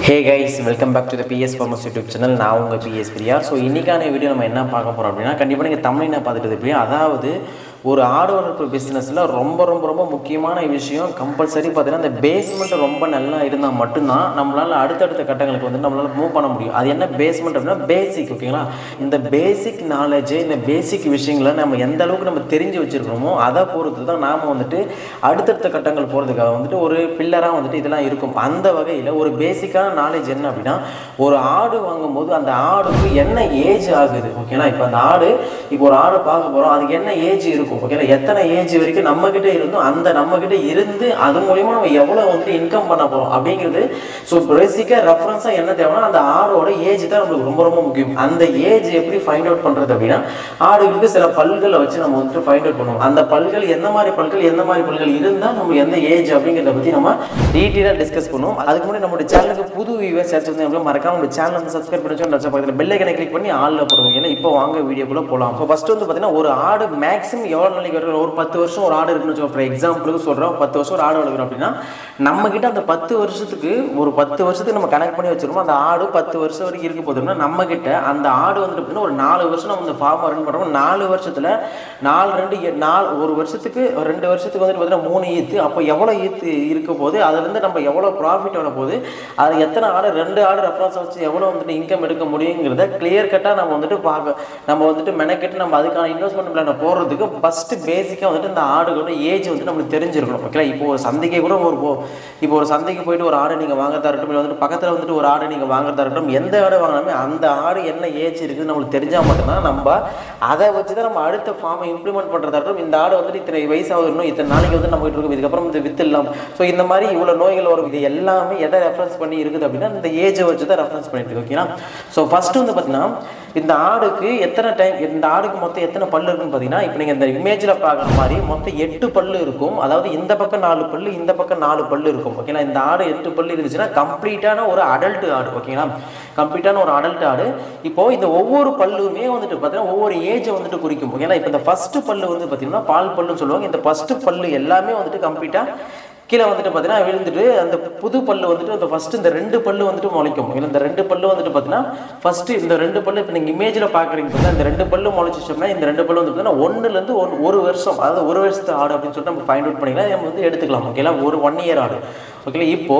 hey guys welcome back to the PS pharmas YouTube channel நான் உங்கள் PS Priya so இன்றைக்கான video நம்ம என்ன பார்க்க போகிறோம் அப்படின்னா கண்டிப்பாக நீங்கள் தமிழில் பார்த்துட்டு எப்படியா அதாவது ஒரு ஆடு வளர்ப்பு பிஸ்னஸில் ரொம்ப ரொம்ப ரொம்ப முக்கியமான விஷயம் கம்பல்சரி பார்த்தீங்கன்னா இந்த பேஸ்மெண்ட் ரொம்ப நல்லா இருந்தால் மட்டும்தான் நம்மளால் அடுத்தடுத்த கட்டங்களுக்கு வந்து நம்மளால் மூவ் பண்ண முடியும் அது என்ன பேஸ்மெண்ட் அப்படின்னா பேசிக் ஓகேங்களா இந்த பேசிக் நாலேஜ் இந்த பேசிக் விஷயங்களை நம்ம எந்த அளவுக்கு நம்ம தெரிஞ்சு வச்சுருக்கணுமோ அதை பொறுத்து தான் நாம் வந்துட்டு அடுத்தடுத்த கட்டங்கள் போகிறதுக்காக வந்துட்டு ஒரு பில்லராக வந்துட்டு இதெல்லாம் இருக்கும் அந்த வகையில் ஒரு பேசிக்கான நாலேஜ் என்ன அப்படின்னா ஒரு ஆடு வாங்கும்போது அந்த ஆடுக்கு என்ன ஏஜ் ஆகுது ஓகேங்களா இப்போ அந்த ஆடு இப்போ ஒரு ஆடு பார்க்க போகிறோம் அதுக்கு என்ன ஏஜ் இருக்கும் ஓகேங்களா எத்தனை ஏஜ் வரைக்கும் நம்ம கிட்ட இருந்தோம் அந்த நம்ம கிட்ட இருந்து அது மூலியமா நம்ம எவ்வளோ வந்துட்டு இன்கம் பண்ண போகிறோம் அப்படிங்கிறது ஸோ பேசிக்காக ரெஃபரன்ஸாக என்ன தேவைன்னா அந்த ஆடோட ஏஜ் தான் நம்மளுக்கு ரொம்ப ரொம்ப முக்கியம் அந்த ஏஜ் எப்படி ஃபைண்ட் அவுட் பண்ணுறது அப்படின்னா ஆடுகளுக்கு சில பல்களை வச்சு நம்ம வந்துட்டு ஃபைண்ட் அவுட் பண்ணுவோம் அந்த பல்கள் எந்த மாதிரி பல்கள் எந்த மாதிரி பல்கள் இருந்தால் நம்ம எந்த ஏஜ் அப்படிங்கிறத பற்றி நம்ம டீட்டெயிலாக டிஸ்கஸ் பண்ணுவோம் அதுக்கு முன்னாடி நம்மளுடைய சேனலுக்கு புது வியூவர்ஸ் சேர்த்து வந்து அப்படின்னா மறக்காம நம்ம சேனல் வந்து சப்ஸ்கிரைப் பண்ணி வச்சு பக்கத்தில் பெல் ஐக்கனை கிளிக் பண்ணி ஆளில் போடுவோம் ஏன்னா இப்போ வாங்க வீடியோக்குள்ளே போகலாம் இப்போ ஃபஸ்ட்டு வந்து பார்த்தீங்கன்னா ஒரு ஆடு மேக்ஸிமம் எவ்வளோ நாளைக்கு வரைக்கும் ஒரு பத்து வருஷம் ஒரு ஆடு இருக்குன்னு வச்சுக்கோ ஃபார் எக்ஸாம்பிளுக்கு சொல்கிறோம் பத்து வருஷம் ஒரு ஆடு வளர்க்குறோம் அப்படின்னா நம்ம கிட்ட அந்த பத்து வருஷத்துக்கு ஒரு பத்து வருஷத்துக்கு நம்ம கனெக்ட் பண்ணி வச்சிருக்கோம் அந்த ஆடு பத்து வருஷம் வரைக்கும் இருக்க போதுன்னா நம்ம கிட்ட அந்த ஆடு வந்துட்டு அப்படின்னா ஒரு நாலு வருஷம் நம்ம இந்த ஃபார்ம் ரன் பண்ணுறோம் நாலு வருஷத்தில் நாலு ரெண்டு எ- நாலு ஒரு வருஷத்துக்கு ஒரு ரெண்டு வருஷத்துக்கு வந்துட்டு பார்த்தீங்கன்னா மூணு ஈத்து அப்போ எவ்வளோ ஈத்து இருக்க போது அதுலேருந்து நம்ம எவ்வளோ ப்ராஃபிட் வர போகுது அது எத்தனை ஆடு ரெண்டு ஆடு ரெஃபரன்ஸ் வச்சு எவ்வளோ வந்துட்டு இன்கம் எடுக்க முடியுங்கிறத கிளியர் கட்டாக நம்ம வந்துட்டு பார்க்க நம்ம வந்துட்டு மெனக்கெட்டு நம்ம அதுக்கான இன்வெஸ்ட்மெண்ட் பிளானை போடுறதுக்கு ஃபஸ்ட்டு பேசிக்காக வந்துட்டு இந்த ஆடுகளோட ஏஜ் வந்து நம்மளுக்கு தெரிஞ்சிருக்கணும் ஓகேங்களா இப்போ ஒரு சந்தைக்கு கூட ஒரு போ இப்போ ஒரு சந்தைக்கு போயிட்டு ஒரு ஆடு நீங்கள் வாங்குறதா இருக்கட்டும் இல்லை வந்துட்டு பக்கத்தில் வந்துட்டு ஒரு ஆடு நீங்கள் வாங்குறதா இருக்கட்டும் எந்த ஆடு வாங்கினாலுமே அந்த ஆடு என்ன ஏஜ் இருக்குது நம்மளுக்கு தெரிஞ்சால் மட்டும்தான் நம்ம அதை வச்சு தான் நம்ம அடுத்த ஃபார்மை இம்ப்ளிமெண்ட் பண்ணுறதா இருக்கட்டும் இந்த ஆடு வந்துட்டு இத்தனை வயசாகுது இன்னும் இத்தனை நாளைக்கு வந்து நம்ம கிட்ட இருக்கும் இதுக்கப்புறம் இந்த வித்து இல்லாமல் ஸோ இந்த மாதிரி இவ்வளோ நோய்கள் வரும் இது எல்லாமே எதை ரெஃபரன்ஸ் பண்ணி இருக்குது அப்படின்னா இந்த ஏஜை வச்சு தான் ரெஃபரன்ஸ் பண்ணிட்டு இருக்கு ஓகேங்களா ஸோ ஃபர்ஸ்ட் வந்து பார்த்தீங்கன்னா இந்த ஆடுக்கு எத்தனை டைம் இந்த ஆடுக்கு மொத்தம் எத்தனை பல்லு இருக்குன்னு பார்த்தீங்கன்னா இப்போ நீங்கள் இந்த இமேஜில் பார்க்குற மாதிரி மொத்தம் எட்டு பல்லு இருக்கும் அதாவது இந்த பக்கம் நாலு பல்லு இந்த பக்கம் நாலு பல்லு இருக்கும் ஓகேங்களா இந்த ஆடு எட்டு பல்லு இருந்துச்சுன்னா கம்ப்ளீட்டான ஒரு அடல்ட் ஆடு ஓகேங்களா கம்ப்ளீட்டான ஒரு அடல்ட் ஆடு இப்போ இந்த ஒவ்வொரு பல்லுமே வந்துட்டு பார்த்தீங்கன்னா ஒவ்வொரு ஏஜை வந்துட்டு குறிக்கும் ஓகேங்களா இப்போ இந்த ஃபர்ஸ்ட் பல்லு வந்து பார்த்தீங்கன்னா பால் பல்லுன்னு சொல்லுவாங்க இந்த ஃபர்ஸ்ட் பல்லு எல்லாமே வந்துட்டு கம்ப்ளீட்டாக கீழே வந்துட்டு பார்த்தீங்கன்னா விழுந்துட்டு அந்த புது பல்லு வந்துட்டு அந்த ஃபர்ஸ்ட் இந்த ரெண்டு பல்லு வந்துட்டு முளைக்கும் இல்லை இந்த ரெண்டு பல்லு வந்துட்டு பார்த்தீங்கன்னா ஃபர்ஸ்ட் இந்த ரெண்டு பல்லு இப்போ நீங்கள் இமேஜில் பார்க்குறீங்க பார்த்தீங்கன்னா இந்த ரெண்டு பல்லு முளைச்சிச்சோம்னா இந்த ரெண்டு பல்லு வந்து பார்த்தீங்கன்னா ஒன்றுலேருந்து ஒரு ஒரு வருஷம் அதாவது ஒரு வருஷத்து ஆடு அப்படின்னு சொல்லிட்டு நம்ம ஃபைண்ட் அவுட் பண்ணிக்கலாம் நம்ம வந்து எடுத்துக்கலாம் ஓகேங்களா ஒரு ஒன் இயர் ஆடு ஓகேங்களா இப்போ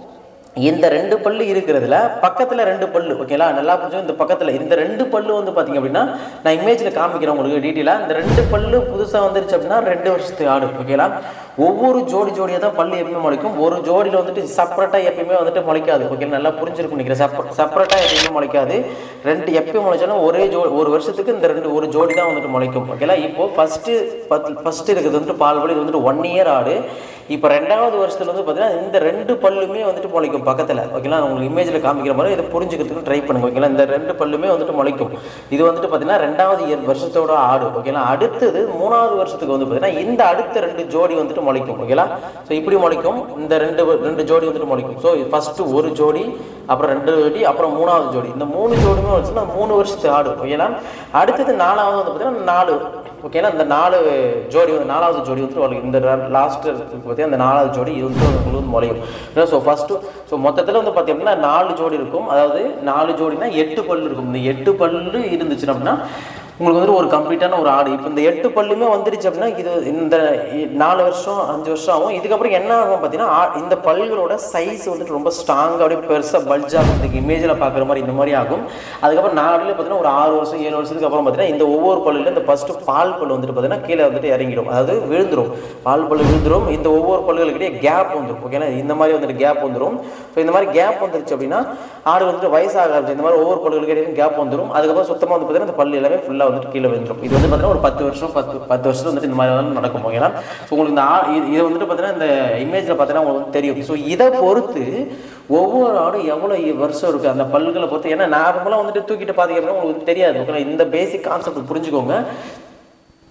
இந்த ரெண்டு பல்லு இருக்கிறதுல பக்கத்துல ரெண்டு பல்லு ஓகேங்களா நல்லா புரிஞ்சு இந்த பக்கத்துல இந்த ரெண்டு பல்லு வந்து பாத்தீங்க அப்படின்னா நான் இமேஜ்ல காமிக்கிறேன் உங்களுக்கு டீட்டெயிலா இந்த ரெண்டு பல்லு புதுசா வந்துருச்சு அப்படின்னா ரெண்டு வருஷத்து ஆடு ஓகேங்களா ஒவ்வொரு ஜோடி ஜோடியாக தான் பல்லு எப்பயுமே முளைக்கும் ஒரு ஜோடியில் வந்துட்டு செப்பரேட்டாக எப்பயுமே வந்துட்டு முளைக்காது ஓகே நல்லா புரிஞ்சிருக்கும் நினைக்கிறேன் செப்ப செப்பரேட்டாக எப்பயுமே முளைக்காது ரெண்டு எப்பயும் முளைச்சாலும் ஒரே ஜோ ஒரு வருஷத்துக்கு இந்த ரெண்டு ஒரு ஜோடி தான் வந்துட்டு முளைக்கும் ஓகேங்களா இப்போ ஃபஸ்ட்டு பத்து ஃபஸ்ட்டு இருக்கிறது வந்துட்டு பால் பல்லு இது வந்துட்டு ஒன் இயர் ஆடு இப்போ ரெண்டாவது வருஷத்துல வந்து பார்த்தீங்கன்னா இந்த ரெண்டு பல்லுமே வந்துட்டு முளைக்கும் பக்கத்தில் ஓகேங்களா உங்களுக்கு இமேஜில் காமிக்கிற மாதிரி இதை புரிஞ்சுக்கிறதுக்கு ட்ரை பண்ணுங்க ஓகேங்களா இந்த ரெண்டு பல்லுமே வந்துட்டு முளைக்கும் இது வந்துட்டு பார்த்தீங்கன்னா ரெண்டாவது இயர் வருஷத்தோட ஆடு ஓகேங்களா அடுத்தது மூணாவது வருஷத்துக்கு வந்து பார்த்தீங்கன்னா இந்த அடுத்த ரெண்டு ஜோடி வந்துட்டு முளைக்கும் ஓகேங்களா ஸோ இப்படி முளைக்கும் இந்த ரெண்டு ரெண்டு ஜோடி வந்துட்டு முளைக்கும் ஸோ ஃபர்ஸ்ட் ஒரு ஜோடி அப்புறம் ரெண்டு ஜோடி அப்புறம் மூணாவது ஜோடி இந்த மூணு ஜோடியுமே வந்துச்சுன்னா மூணு வருஷத்து ஆடு ஓகேங்களா அடுத்தது நாலாவது வந்து பார்த்தீங்கன்னா நாலு ஓகேங்களா இந்த நாலு ஜோடி வந்து நாலாவது ஜோடி வந்து வளையும் இந்த லாஸ்ட் பார்த்தீங்கன்னா அந்த நாலாவது ஜோடி இது வந்து உங்களுக்கு வந்து முளையும் ஸோ ஃபஸ்ட்டு ஸோ மொத்தத்தில் வந்து பார்த்தீங்கன்னா நாலு ஜோடி இருக்கும் அதாவது நாலு ஜோடினா எட்டு பல்லு இருக்கும் இந்த எட்டு பல்லு இருந்துச்சு அப்படின்னா உங்களுக்கு வந்து ஒரு கம்ப்ளீட்டான ஒரு ஆடு இப்போ இந்த எட்டு பல்லுமே வந்துருச்சு அப்படின்னா இது இந்த இ- நாலு வருஷம் அஞ்சு வருஷம் ஆகும் இதுக்கப்புறம் என்ன ஆகும் பார்த்தீங்கன்னா ஆ- இந்த பல்களோட சைஸ் வந்துட்டு ரொம்ப ஸ்ட்ராங்காக அப்படியே பெருசாக பல்ஜாக இந்த இமேஜில் பார்க்குற மாதிரி இந்த மாதிரி ஆகும் அதுக்கப்புறம் நாலுல பார்த்தீங்கன்னா ஒரு ஆறு வருஷம் ஏழு வருஷத்துக்கு அப்புறம் பார்த்தீங்கன்னா இந்த ஒவ்வொரு பல்லுல இந்த ஃபர்ஸ்ட் பால் பல்லு வந்துட்டு பார்த்தீங்கன்னா கீழே வந்துட்டு இறங்கிடும் அதாவது விழுந்துரும் பால் பல்லு விழுந்துரும் இந்த ஒவ்வொரு பல்லுகளுக்கிட்டே கேப் வந்துடும் ஓகேனா இந்த மாதிரி வந்துட்டு கேப் வந்துடும் ஸோ இந்த மாதிரி கேப் வந்துருச்சு அப்படின்னா ஆடு வந்துட்டு வயசாக ஆரம்பிச்சு இந்த மாதிரி ஒவ்வொரு பல்லுகளுக்கிடையும் கேப் வந்துடும் அதுக்கப்புறம் சுத்தமாக வந்து பார்த்தீங்கன்னா இந்த பல்லு எல்லாமே ஃபுல்லாக வந்துட்டு கீழே விழுந்துரும் இது வந்து பார்த்தீங்கன்னா ஒரு பத்து வருஷம் பத்து பத்து வருஷத்துல வந்துட்டு இந்த மாதிரி வந்து நடக்கும் ஓகேனா ஸோ உங்களுக்கு இந்த ஆ- இது இது வந்துட்டு பார்த்தீங்கன்னா இந்த இமேஜில் பார்த்தீங்கன்னா உங்களுக்கு வந்து தெரியும் ஸோ இதை பொறுத்து ஒவ்வொரு ஆடும் எவ்வளோ வருஷம் இருக்குது அந்த பல்களை பொறுத்து ஏன்னா நார்மலாக வந்துட்டு தூக்கிட்டு பார்த்தீங்க அப்படின்னா உங்களுக்கு தெரியாது ஓகேங்களா இந்த பேசிக் கான்செப்ட் புரிஞ்சுக்கோங்க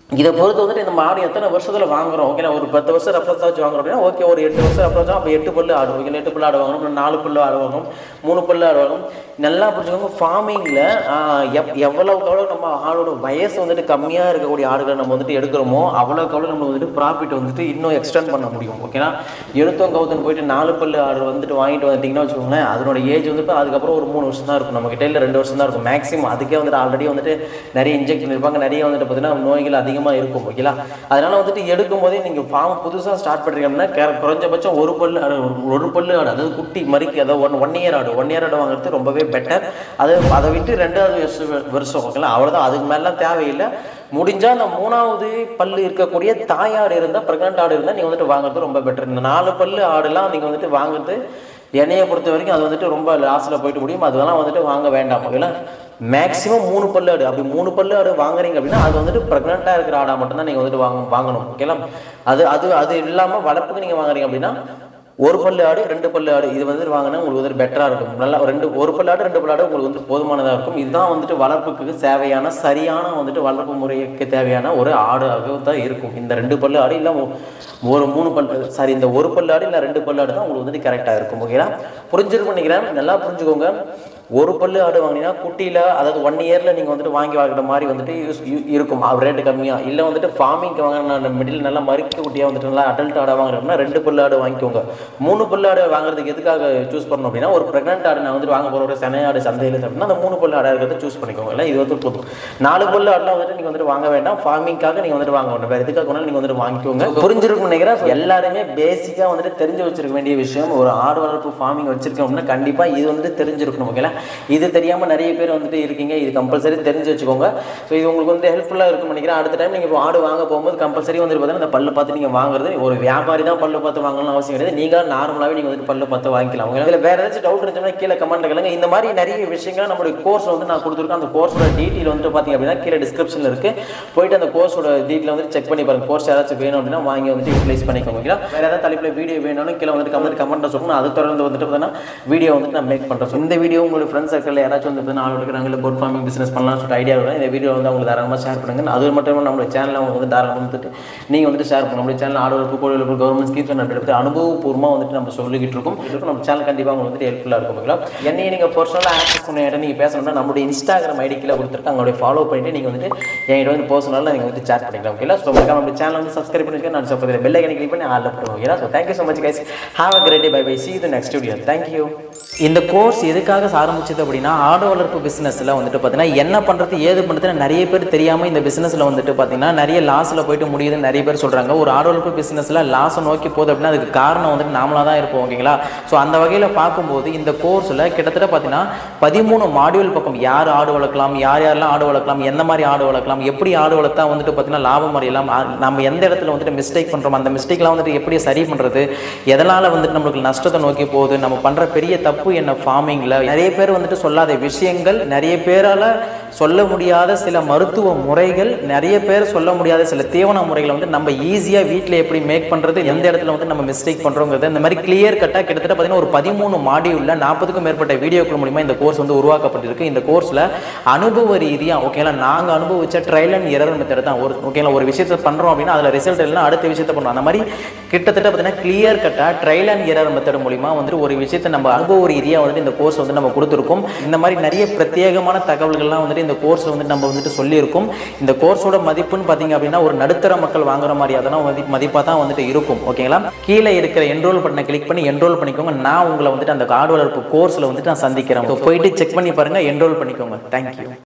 இதை பொறுத்து வந்துட்டு இந்த மாடு எத்தனை வருஷத்தில் வாங்குறோம் ஓகே ஒரு பத்து வருஷம் ரெஃபரன்ஸ் வச்சு வாங்குறோம் அப்படின்னா ஓகே ஒரு எட்டு வருஷம் ரெஃபரன்ஸ் அப்போ எட்டு பல்லு ஆடு ஓகே எட்டு பல்லு ஆடு வாங்கணும் நாலு பல்லு ஆடு வாங்கணும் மூணு பல்லு ஆடு வாங்கணும் நல்லா புரிஞ்சுக்கோங்க ஃபார்மிங்கில் எவ் எவ்வளவுக்கு எவ்வளோ நம்ம ஆடோட வயசு வந்துட்டு கம்மியாக இருக்கக்கூடிய ஆடுகளை நம்ம வந்துட்டு எடுக்கிறோமோ அவ்வளோக்கு எவ்வளோ நம்ம வந்துட்டு ப்ராஃபிட் வந்துட்டு இன்னும் எக்ஸ்டெண்ட் பண்ண முடியும் ஓகேனா எடுத்தோம் கவுத்தன் போயிட்டு நாலு பல்லு ஆடு வந்துட்டு வாங்கிட்டு வந்துட்டிங்கன்னா வச்சுக்கோங்களேன் அதனோட ஏஜ் வந்துட்டு அதுக்கப்புறம் ஒரு மூணு வருஷம் தான் இருக்கும் நம்ம கிட்ட இல்லை ரெண்டு வருஷம் தான் இருக்கும் மேக்ஸிமம் அதுக்கே வந்துட்டு ஆல்ரெடி வந்துட்டு நிறைய இன்ஜெக்ட் பண்ணியிருப்பாங்க நிறைய வந்துட்டு பார்த்தீங்கன்னா நோய்கள் அதிகமாக இருக்கும் ஓகேலா அதனால வந்துட்டு எடுக்கும் போதே நீங்கள் ஃபார்ம் புதுசாக ஸ்டார்ட் பண்ணுறீங்க அப்படின்னா கே- குறைஞ்சபட்சம் ஒரு பல்லு ஆடு, ஒரு- ஒரு பல்லு ஆடு அதாவது குட்டி மறிக்கு அதாவது ஒன் ஒன் இயர் ஆடு ஒன் இயர் ஆடு வாங்குறது ரொம்பவே பெட்டர் அது அதை விட்டு ரெண்டாவது வருஷம் வருஷம் ஓகேங்களா அவ்வளோதான் அதுக்கு மேலாம் தேவையில்லை முடிஞ்சால் அந்த மூணாவது பல்லு இருக்கக்கூடிய தாயாடு இருந்தால் ப்ரெக்னென்ட் ஆடு இருந்தால் நீங்கள் வந்துட்டு வாங்குறது ரொம்ப பெட்டர் இந்த நாலு பல்லு ஆடுலாம் நீங்கள் வந்துட்டு வாங்குறது என்னையை பொறுத்த வரைக்கும் அது வந்துட்டு ரொம்ப லாஸில் போயிட்டு முடியும் அதெல்லாம் வந்துட்டு வாங்க வேண்டாம் ஓகேங்களா மேக்ஸிமம் மூணு பல்லு ஆடு அப்படி மூணு பல்லு ஆடு வாங்குறீங்க அப்படின்னா அது வந்துட்டு ப்ரெக்னெண்ட்டாக இருக்கிற ஆடா மட்டும்தான் நீங்கள் வந்துட்டு வாங்க வாங்கணும் ஓகேங்களா அது அது அது இல்லாமல் வளர்ப்புக்கு நீங்கள் வாங்குறீங்க அப்படின்னா ஒரு பல்லு ஆடு ரெண்டு பல்லு ஆடு இது வந்து வாங்கினா உங்களுக்கு வந்து பெட்டராக இருக்கும் நல்லா ரெண்டு ஒரு பல்லு ஆடு ரெண்டு பல்லு ஆடு உங்களுக்கு வந்து போதுமானதாக இருக்கும் இதுதான் வந்துட்டு வளர்ப்புக்கு தேவையான சரியான வந்துட்டு வளர்ப்பு முறைக்கு தேவையான ஒரு ஆடாக தான் இருக்கும் இந்த ரெண்டு பல்லு ஆடு இல்லை ஒரு மூணு பல்லு சாரி இந்த ஒரு பல்லு ஆடு இல்லை ரெண்டு பல்லு ஆடு தான் உங்களுக்கு வந்துட்டு கரெக்டாக இருக்கும் ஓகேங்களா புரிஞ்சிருக்கும் நினைக்கிறேன் நல்லா புரிஞ்சுக்கோங்க ஒரு பல்லு ஆடு வாங்கினீங்கன்னா குட்டியில் அதாவது ஒன் இயரில் நீங்கள் வந்துட்டு வாங்கி வாங்குற மாதிரி வந்துட்டு யூஸ் யூ- இருக்கும் ரேட்டு கம்மியாக இல்லை வந்துட்டு ஃபார்மிங்க்கு வாங்கின மிடில் நல்லா மறுக்க குட்டியாக வந்துட்டு நல்லா அடல்ட் ஆடாக வாங்குறோம்னா ரெண்டு பல்லு ஆடு வாங்கிக்கோங்க மூணு பல்லு ஆடு வாங்குறதுக்கு எதுக்காக சூஸ் பண்ணணும் அப்படின்னா ஒரு ப்ரெக்னென்ட் ஆடு நான் வந்துட்டு வாங்க போகிற ஒரு செனை ஆடு சந்தையில் அப்படின்னா அந்த மூணு பல்லு ஆடாக இருக்கிறத சூஸ் பண்ணிக்கோங்க இல்லை இது வந்து போதும் நாலு பல்லு ஆடுலாம் வந்துட்டு நீங்கள் வந்துட்டு வாங்க வேண்டாம் ஃபார்மிங்காக நீங்கள் வந்துட்டு வாங்க வேண்டாம் வேறு எதுக்காக வேணாலும் நீங்கள் வந்துட்டு வாங்கிக்கோங்க புரிஞ்சிருக்கும் நினைக்கிறேன் So, எல்லாருமே பேசிக்காக வந்துட்டு தெரிஞ்சு வச்சிருக்க வேண்டிய விஷயம் ஒரு ஆடு வளர்ப்பு ஃபார்மிங் வச்சிருக்கோம் அப்படின்னா கண்டிப்பாக இது வந்துட்டு தெரிஞ்சிருக்கணும் ஓகேங்களா இது தெரியாமல் நிறைய பேர் வந்துட்டு இருக்கீங்க இது கம்பல்சரி தெரிஞ்சு வச்சுக்கோங்க ஸோ இது உங்களுக்கு வந்து ஹெல்ப்ஃபுல்லாக இருக்கும்னு நினைக்கிறேன் அடுத்த டைம் நீங்கள் ஆடு வாங்க போகும்போது கம்பல்சரி வந்துட்டு பார்த்தீங்கன்னா இந்த பல்லு பார்த்து நீங்கள் வாங்குறது ஒரு வியாபாரி தான் பல்லு பார்த்து வாங்கணும்னு அவசியம் கிடையாது நீங்கள் நார்மலாகவே நீங்கள் வந்துட்டு பல்லு பார்த்து வாங்கிக்கலாம் ஓகே இதில் வேறு ஏதாச்சும் டவுட் இருந்துச்சுன்னா கீழே கமெண்ட் கேளுங்க இந்த மாதிரி நிறைய விஷயங்கள் நம்மளுடைய கோர்ஸ் வந்து நான் கொடுத்துருக்கேன் அந்த கோர்ஸோட டீட்டெயில் வந்துட்டு பார்த்தீங்க அப்படின்னா கீழே டிஸ்கிரிப்ஷனில் இருக்குது போயிட்டு அந்த கோர்ஸோட டீட்டெயில் வந்து செக் பண்ணி பாருங்க கோர்ஸ் ஏதாச்சும் வேணும் அப்படின்னா வாங்கி வந்துட்டு யூட்டிலைஸ் பண்ணிக்கோங்க ஓகேங்களா வேறு ஏதாவது தலைப்பில் வீடியோ வேணும்னு கீழே வந்துட்டு கமெண்ட் கமெண்ட்டில் சொல்லணும் அது தொடர்ந்து வந்துட்டு பார்த்தீங்கன்னா வீடியோ வந்துட்டு நான் மேக் பண்ணுறேன் இந்த வீடியோ உங்களோட ஃப்ரெண்ட்ஸ் சர்க்கிளில் யாராச்சும் வந்து பார்த்தீங்கன்னா ஆள் எடுக்கிறாங்க இல்லை போட் ஃபார்மிங் பிஸ்னஸ் பண்ணலாம்னு சொல்லிட்டு ஐடியா வரும் இந்த வீடியோ வந்து உங்களுக்கு தாராளமாக ஷேர் பண்ணுங்க அது மட்டும் இல்லாமல் நம்மளுடைய சேனலில் அவங்க வந்து தாராளமாக வந்துட்டு நீங்கள் வந்துட்டு ஷேர் பண்ணுங்க நம்மளுடைய சேனல் ஆடு வளர்ப்பு கோழி வளர்ப்பு கவர்மெண்ட் ஸ்கீம்ஸ் எடுத்து அனுபவபூர்வமாக வந்துட்டு நம்ம சொல்லிக்கிட்டு இருக்கோம் இதுக்கு நம்ம சேனல் கண்டிப்பாக உங்களுக்கு வந்துட்டு ஹெல்ப்ஃபுல்லாக இருக்கும் ஓகேங்களா என்னையை நீங்கள் பர்சனலாக ஆக்சஸ் பண்ண இடம் நீங்கள் பேசணும்னா நம்மளுடைய இன்ஸ்டாகிராம் ஐடி கீழே கொடுத்துருக்கு அவங்களுடைய ஃபாலோ பண்ணிட்டு நீங்கள் வந்துட்டு என்கிட்ட வந்து பர்சனலாக நீங்கள் வந்து சேட் பண்ணிக்கலாம் ஓகேங்களா ஸோ மறக்காம நம்ம சேனல் வந்து சப்ஸ்கிரைப் பண்ணிருக்கேன் நான் சொல்கிறேன் பெல் ஐக்கனை கிளிக் பண்ணி ஆளில் போடுவோம் ஓகேங்களா so thank you so much guys have a great day bye bye see இது நெக்ஸ்ட் வீடியோ தேங்க்யூ இந்த கோர்ஸ் எதுக்காக ஆரம்பிச்சது அப்படின்னா ஆடு வளர்ப்பு பிஸ்னஸில் வந்துட்டு பார்த்தீங்கன்னா என்ன பண்ணுறது ஏது பண்ணுறதுன்னு நிறைய பேர் தெரியாமல் இந்த பிஸ்னஸில் வந்துட்டு பார்த்தீங்கன்னா நிறைய லாஸில் போயிட்டு முடியுதுன்னு நிறைய பேர் சொல்கிறாங்க ஒரு ஆடு வளர்ப்பு பிஸ்னஸில் லாஸை நோக்கி போகுது அப்படின்னா அதுக்கு காரணம் வந்துட்டு நாமளாக தான் இருப்போம் ஓகேங்களா ஸோ அந்த வகையில் பார்க்கும்போது இந்த கோர்ஸில் கிட்டத்தட்ட பார்த்தீங்கன்னா பதிமூணு மாடியூல் பக்கம் யார் ஆடு வளர்க்கலாம் யார் யாரெல்லாம் ஆடு வளர்க்கலாம் எந்த மாதிரி ஆடு வளர்க்கலாம் எப்படி ஆடு வளர்த்தா வந்துட்டு பார்த்தீங்கன்னா லாபம் அடையலாம் ஆ- நம்ம எந்த இடத்துல வந்துட்டு மிஸ்டேக் பண்ணுறோம் அந்த மிஸ்டேக்லாம் வந்துட்டு எப்படி சரி பண்ணுறது எதனால் வந்துட்டு நம்மளுக்கு நஷ்டத்தை நோக்கி போகுது நம்ம பண்ணுற பெரிய தப்பு என்ன ஃபார்மிங்கில் நிறைய பேர் வந்துட்டு சொல்லாத விஷயங்கள் நிறைய பேரால் சொல்ல முடியாத சில மருத்துவ முறைகள் நிறைய பேர் சொல்ல முடியாத சில தீவன முறைகளை வந்து நம்ம ஈஸியாக வீட்டில் எப்படி மேக் பண்ணுறது எந்த இடத்துல வந்து நம்ம மிஸ்டேக் பண்ணுறோங்கிறது இந்த மாதிரி கிளியர் கட்டாக கிட்டத்தட்ட பார்த்தீங்கன்னா ஒரு பதிமூணு மாடியூலில் நாற்பதுக்கும் மேற்பட்ட வீடியோக்கள் மூலிமா இந்த கோர்ஸ் வந்து உருவாக்கப்பட்டிருக்கு இந்த கோர்ஸில் அனுபவ ரீதியாக ஓகேங்களா நாங்கள் அனுபவிச்ச ட்ரையல் அண்ட் எரர் மெத்தட் தான் ஒரு ஓகேங்களா ஒரு விஷயத்தை பண்ணுறோம் அப்படின்னா அதில் ரிசல்ட் இல்லைன்னா அடுத்த விஷயத்தை பண்ணுறோம் அந்த மாதிரி கிட்டத்தட்ட பார்த்தீங்கன்னா கிளியர் கட்டாக ட்ரையல் அண்ட் எரர் மெத்தட் மூலிமா வந்துட்டு ஒரு விஷயத்தை நம்ம அனுபவ ரீதியாக வந்துட்டு இந்த கோர்ஸ் வந்து நம்ம கொடுத்துருக்கோம் இந்த மாதிரி நிறைய பிரத்யேகமான தகவல்கள்லாம் வந்துட்டு இந்த கோர்ஸில் வந்துட்டு நம்ம வந்துட்டு சொல்லியிருக்கோம் இந்த கோர்ஸோட மதிப்புன்னு பார்த்தீங்க அப்படின்னா ஒரு நடுத்தர மக்கள் வாங்குற மாதிரி அதெல்லாம் மதி மதிப்பாக தான் வந்துட்டு இருக்கும் ஓகேங்களா கீழே இருக்கிற என்ரோல் பட்டனை கிளிக் பண்ணி என்ரோல் பண்ணிக்கோங்க நான் உங்களை வந்துட்டு அந்த காடு வளர்ப்பு கோர்ஸில் வந்துட்டு நான் சந்திக்கிறேன் So, போயிட்டு செக் பண்ணி பாருங்க என்ரோல் பண்ணிக்கோங்க தேங்க்யூ